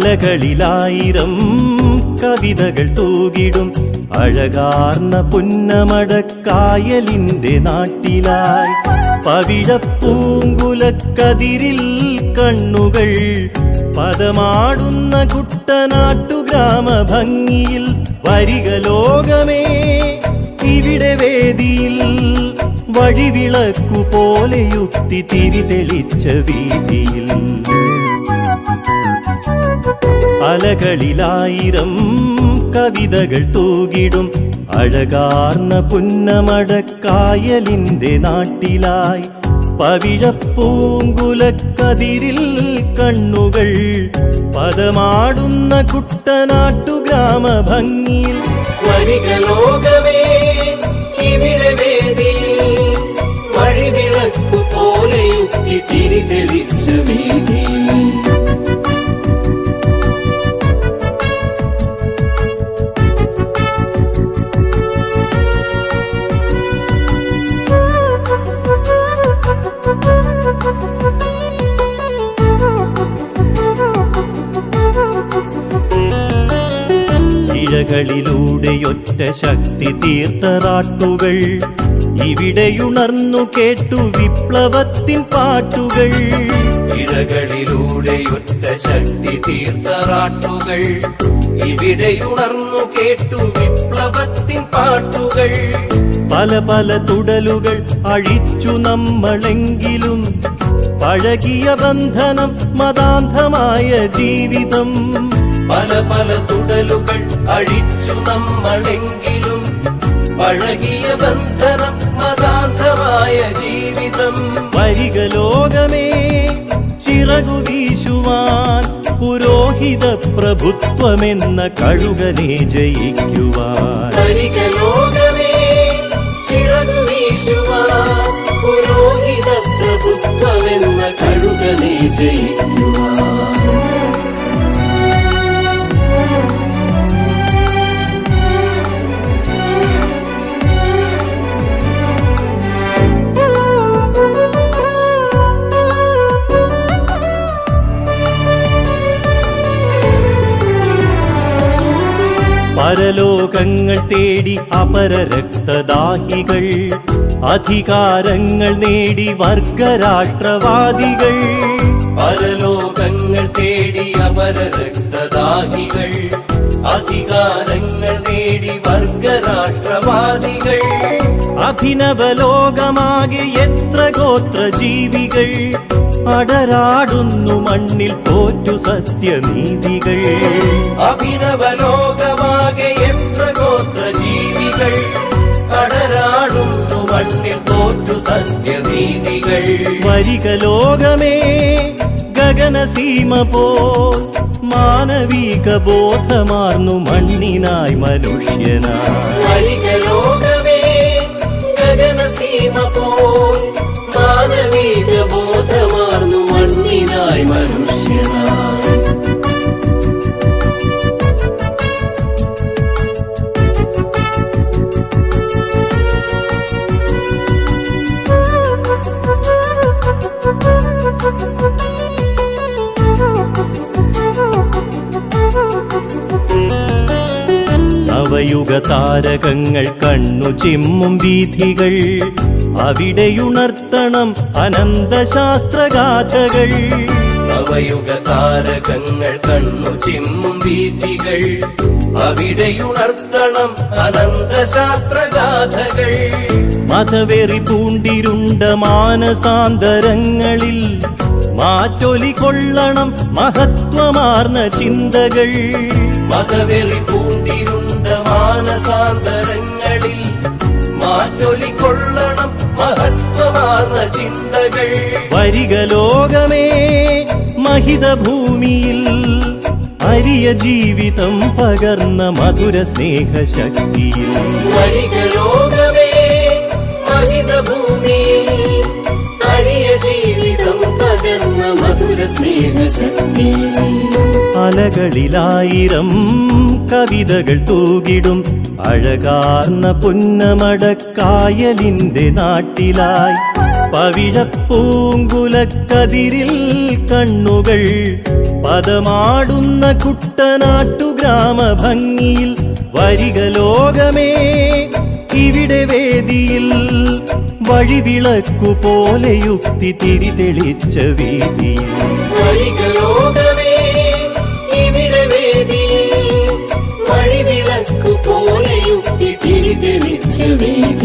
അലകളിലായിരം കവിതകൾ തൂകിടും അഴകാർന്ന പുന്നമടക്കായലിന്റെ നാട്ടിലായി പവിഴപ്പൂങ്കുലക്കതിരിൽ കണ്ണുകൾ പദമാടുന്ന കുട്ടനാട്ടു ഗ്രാമഭംഗിയിൽ വരിക ലോകമേ ഇവിടെ വേദിയിൽ വഴിവിളക്കു പോലെ യുക്തി തിരി തെളിച്ച വീതിയിൽ അലകളിലായിരം കവിതകൾ തൂകിടും അഴകാർന്ന പുന്നമടക്കായലിന്റെ നാട്ടിലായി പവിഴപ്പൂങ്കുലക്കതിരിൽ കണ്ണുകൾ പദമാടുന്ന കുട്ടനാട്ടു ഗ്രാമഭംഗിയിൽ വരിക ലോകമേ ഇവിടെ വേദിയിൽ വഴിവിളക്കു പോലെ യുക്തി തിരി തെളിച്ച വീതിയിൽ ഇഴകളിലൂടെയൊറ്റ ശക്തി തീർത്തറാട്ടുകൾ ഇവിടെയുണർന്നു കേട്ടു വിപ്ലവത്തിൻ പാട്ടുകൾ ഇഴകളിലൂടെയൊറ്റ ശക്തി തീർത്തറാട്ടുകൾ ഇവിടെയുണർന്നു കേട്ടു വിപ്ലവത്തിൻ പാട്ടുകൾ പല പല തുടലുകൾ അഴിച്ചു നമ്മളെങ്കിലും പഴകിയ ബന്ധനം മതാന്ധമായ ജീവിതം പല പല തുടലുകൾ അഴിച്ചു നമ്മളെങ്കിലും പഴകിയ ബന്ധനം മതാന്തമായ ജീവിതം വരിക ലോകമേ ചിറകു വീശുവാൻ പുരോഹിത പ്രഭുത്വമെന്ന കഴുകനെ ജയിക്കുവാൻ വരിക ലോകമേ ചിറകു വീശുവാൻ പുരോഹിത പ്രഭുത്വമെന്ന കഴുകനെ ജയിക്കുവാൻ പരലോകങ്ങൾ തേടി അപര രക്തദാഹികൾ അധികാരങ്ങൾ നേടി വർഗരാഷ്ട്രവാദികൾ പരലോകങ്ങൾ തേടി അപര രക്തദാഹികൾ അധികാരങ്ങൾ നേടി വർഗരാഷ്ട്രവാദികൾ അഭിനവ ലോകമാകെ എത്ര ഗോത്ര ജീവികൾ അടരാടുന്നു മണ്ണിൽ തോറ്റു സത്യനീതികൾ അഭിനവ ലോകമാകെ എത്ര ഗോത്ര ജീവികൾ കടരാടുന്നു മണ്ണിൽ തോറ്റു സത്യനീതികൾ വരിക ലോകമേ ഗഗനസീമ പോൽ മാനവിക ബോധമാർന്നു മണ്ണിനായി മനുഷ്യനായി വരിക ലോകമേ ഗഗനസീമ പോൽ മാനവിക ബോധമാർന്നു മണ്ണിനായി മനുഷ്യനായി നവയുഗ താരകങ്ങൾ കണ്ണു ചിമ്മും വീഥികൾ അവിടെയുണർത്തണം അനന്തശാസ്ത്രഗാഥകൾ നവയുഗ താരകങ്ങൾ കണ്ണു ചിമ്മും വീഥികൾ അവിടെയുണർത്തണം അനന്തശാസ്ത്രഗാഥകൾ മതവെറി പൂണ്ടിരുണ്ട മാനസാന്തരങ്ങളിൽ മാറ്റൊലി കൊള്ളണം മഹത്വമാർന്ന ചിന്തകൾ മതവെറി പൂണ്ടിരുണ്ട മാനസാന്തരങ്ങളിൽ മാറ്റൊലി കൊള്ളണം മഹത്വമാർന്ന ചിന്തകൾ വരിക ലോകമേ മഹിത ഭൂമിയിൽ അരിയ ജീവിതം പകർന്ന മധുര സ്നേഹശക്തിയിൽ വരിക ലോകമേ മഹിത ഭൂമിയിൽ അരിയ ജീവിതം പകർന്ന മധുര സ്നേഹശക്തി അലകളിലായിരം കവിതകൾ തൂകിടും അഴകാർന്ന പുന്നമടക്കായലിന്റെ നാട്ടിലായി പവിഴപ്പൂങ്കുലക്കതിരിൽ കണ്ണുകൾ പദമാടുന്ന കുട്ടനാട്ടു ഗ്രാമഭംഗിയിൽ വരിക ലോകമേ ഇവിടെ വേദിയിൽ വഴിവിളക്കു പോലെ യുക്തി തിരി തെളിച്ച വീതിയിൽ വരിക ലോകമേ ഇവിടെ വേദിയിൽ വഴിവിളക്കു പോലെ യുക്തി തിരി തെളിച്ച വേദിയിൽ